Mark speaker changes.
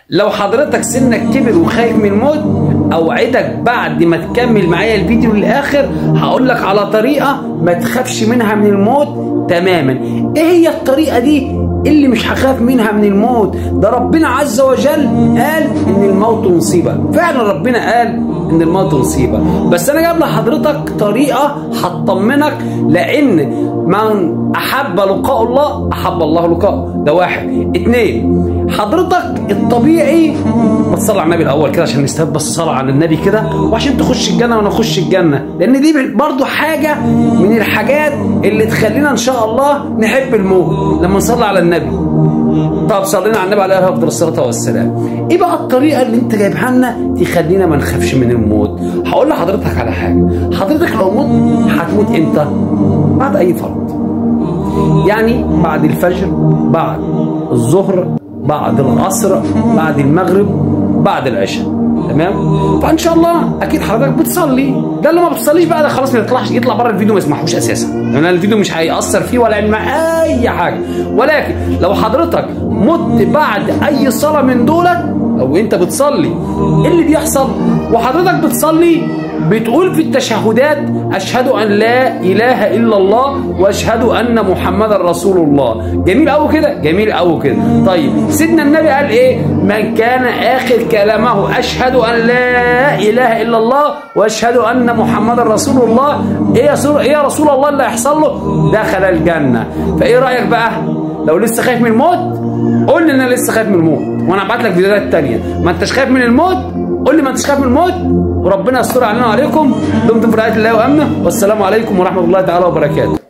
Speaker 1: لو حضرتك سنك كبر وخايف من الموت اوعدك بعد ما تكمل معايا الفيديو للاخر هقول لك على طريقه ما تخافش منها من الموت تماما ايه هي الطريقه دي اللي مش هخاف منها من الموت ده ربنا عز وجل قال ان الموت مصيبه فعلا ربنا قال ان الموت مصيبه بس انا جايب لحضرتك طريقه هتطمنك لان من احب لقاء الله احب الله لقاءه ده واحد اتنين حضرتك الطبيعي ما تصلي على النبي الاول كده عشان نستفاد بس صلاه على النبي كده وعشان تخش الجنه وانا اخش الجنه لان دي برضو حاجه من الحاجات اللي تخلينا ان شاء الله نحب الموت لما نصلي على النبي طب صلينا على النبي عليه افضل الصلاه والسلام ايه بقى الطريقه اللي انت جايبها لنا تخلينا ما نخافش من الموت هقول لحضرتك على حاجه حضرتك لو مت هتموت امتى بعد اي فرض يعني بعد الفجر بعد الظهر بعد العصر بعد المغرب بعد العشاء تمام فان شاء الله اكيد حضرتك بتصلي ده اللي ما بتصليش بقى ده خلاص ما يطلعش يطلع بره الفيديو ما يسمحوش اساسا لان يعني الفيديو مش هيأثر فيه ولا يعمل معاه اي حاجه ولكن لو حضرتك مت بعد اي صلاه من دولت او انت بتصلي ايه اللي بيحصل وحضرتك بتصلي بتقول في التشهدات أشهد أن لا إله إلا الله وأشهد أن محمدا رسول الله جميل أوي كده جميل أوي كده طيب سيدنا النبي قال إيه من كان آخر كلامه أشهد أن لا إله إلا الله وأشهد أن محمدا رسول الله إيه يا رسول, إيه يا رسول الله اللي هيحصل له دخل الجنة فإيه رأيك بقى لو لسه خايف من الموت قول لي ان انا لسه خايف من الموت وانا ابعت لك فيديوهات تانية ما انتش خايف من الموت قول لي ما انتش خايف من الموت وربنا يستر علينا وعليكم دمتم في رعايه الله وامنه والسلام عليكم ورحمه الله تعالى وبركاته